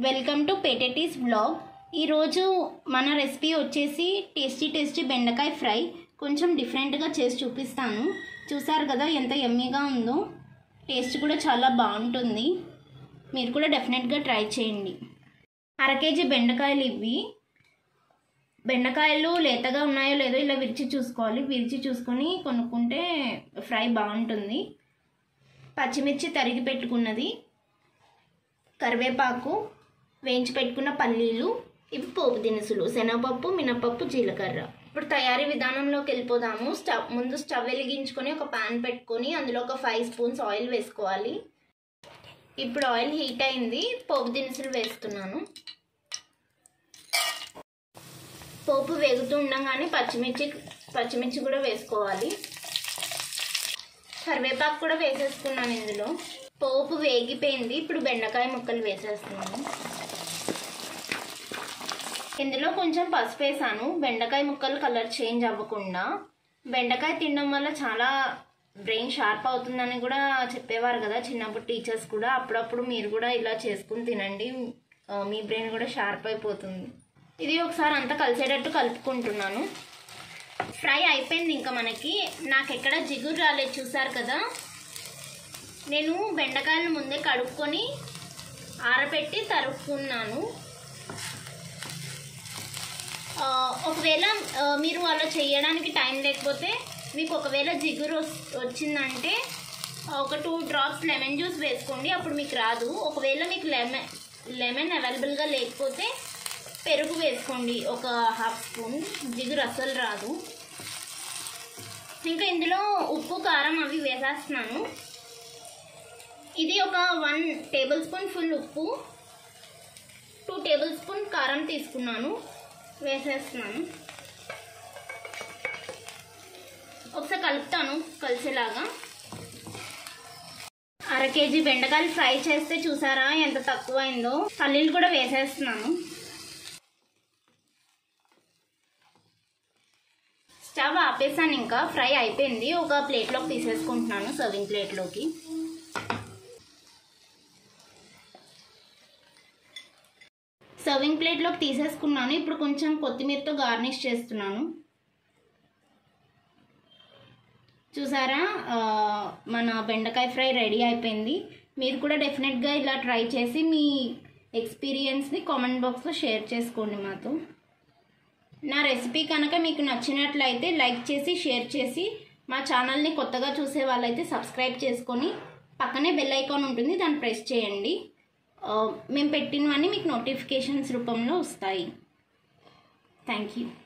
welcome to పెటెటీస్ blog ఈరోజు మన recipe వచ్చేసి టేస్టీ టేస్టీ బెండకాయ ఫ్రై కొంచెం డిఫరెంట్గా చేసి చూపిస్తాను చూసారు కదా ఎంత ఎమ్మీగా ఉందో టేస్ట్ కూడా చాలా బాగుంటుంది మీరు కూడా డెఫినెట్గా ట్రై చేయండి అర కేజీ బెండకాయలు ఇవి బెండకాయలు లేతగా ఉన్నాయో లేదో ఇలా విరిచి చూసుకోవాలి విరిచి చూసుకొని కొనుక్కుంటే ఫ్రై బాగుంటుంది పచ్చిమిర్చి తరిగి పెట్టుకున్నది కరివేపాకు వేయించి పెట్టుకున్న పల్లీలు ఇవి పోపు దినుసులు శనగపప్పు మినపప్పు జీలకర్ర ఇప్పుడు తయారీ విధానంలోకి వెళ్ళిపోదాము స్టవ్ ముందు స్టవ్ వెలిగించుకొని ఒక పాన్ పెట్టుకొని అందులో ఒక ఫైవ్ స్పూన్స్ ఆయిల్ వేసుకోవాలి ఇప్పుడు ఆయిల్ హీట్ అయింది పోపు దినుసులు వేస్తున్నాను పోపు వేగుతూ ఉండగానే పచ్చిమిర్చి పచ్చిమిర్చి కూడా వేసుకోవాలి కరివేపాకు కూడా వేసేసుకున్నాను ఇందులో పోపు వేగిపోయింది ఇప్పుడు బెండకాయ ముక్కలు వేసేస్తున్నాను ఇందులో కొంచెం పసుపు వేసాను బెండకాయ ముక్కలు కలర్ చేంజ్ అవ్వకుండా బెండకాయ తినడం వల్ల చాలా బ్రెయిన్ షార్ప్ అవుతుందని కూడా చెప్పేవారు కదా చిన్నప్పుడు టీచర్స్ కూడా అప్పుడప్పుడు మీరు కూడా ఇలా చేసుకుని తినండి ఆ, మీ బ్రెయిన్ కూడా షార్ప్ అయిపోతుంది ఇది ఒకసారి అంతా కలిసేటట్టు కలుపుకుంటున్నాను ఫ్రై అయిపోయింది ఇంకా మనకి నాకు ఎక్కడ జిగురు రాలేదు చూసారు కదా నేను బెండకాయలను ముందే కడుక్కొని ఆరబెట్టి తరుక్కున్నాను ఆ, ఒకవేళ ఆ, మీరు అలా చేయడానికి టైం లేకపోతే మీకు ఒకవేళ జిగురు వస్- వచ్చిందంటే ఆ, ఒక టూ డ్రాప్స్ లెమన్ జ్యూస్ వేసుకోండి అప్పుడు మీకు రాదు ఒకవేళ మీకు లెమన్ లెమన్ అవైలబుల్గా లేకపోతే పెరుగు వేసుకోండి ఒక హాఫ్ స్పూన్ జిగురు అస్సలు రాదు ఇంకా ఇందులో ఉప్పు కారం అవి వేసేస్తున్నాను ఇది ఒక వన్ టేబుల్ స్పూన్ ఫుల్ ఉప్పు టూ టేబుల్ స్పూన్ కారం తీసుకున్నాను వేసేస్తున్నాను ఒకసారి కలుపుతాను కలిసేలాగా అర కేజీ బెండకాయలు ఫ్రై చేస్తే చూసారా ఎంత తక్కువ అయిందో పల్లీలు కూడా వేసేస్తున్నాను స్టవ్ ఆపేసాను ఇంకా ఫ్రై అయిపోయింది ఒక ప్లేట్లోకి తీసేసుకుంటున్నాను సర్వింగ్ ప్లేట్లోకి సర్వింగ్ ప్లేట్లోకి తీసేసుకున్నాను ఇప్పుడు కొంచెం కొత్తిమీరతో గార్నిష్ చేస్తున్నాను చూసారా ఆ, మన బెండకాయ ఫ్రై రెడీ అయిపోయింది మీరు కూడా డెఫినెట్గా ఇలా ట్రై చేసి మీ ఎక్స్పీరియన్స్ని కామెంట్ బాక్స్లో షేర్ చేసుకోండి మాతో నా రెసిపీ కనుక మీకు నచ్చినట్లయితే లైక్ చేసి షేర్ చేసి మా ఛానల్ని కొత్తగా చూసే వాళ్ళైతే సబ్స్క్రైబ్ చేసుకొని పక్కనే బెల్ ఐకాన్ ఉంటుంది దాన్ని ప్రెస్ చేయండి ఆ, మేము పెట్టినవన్నీ మీకు నోటిఫికేషన్స్ రూపంలో వస్తాయి థ్యాంక్ యూ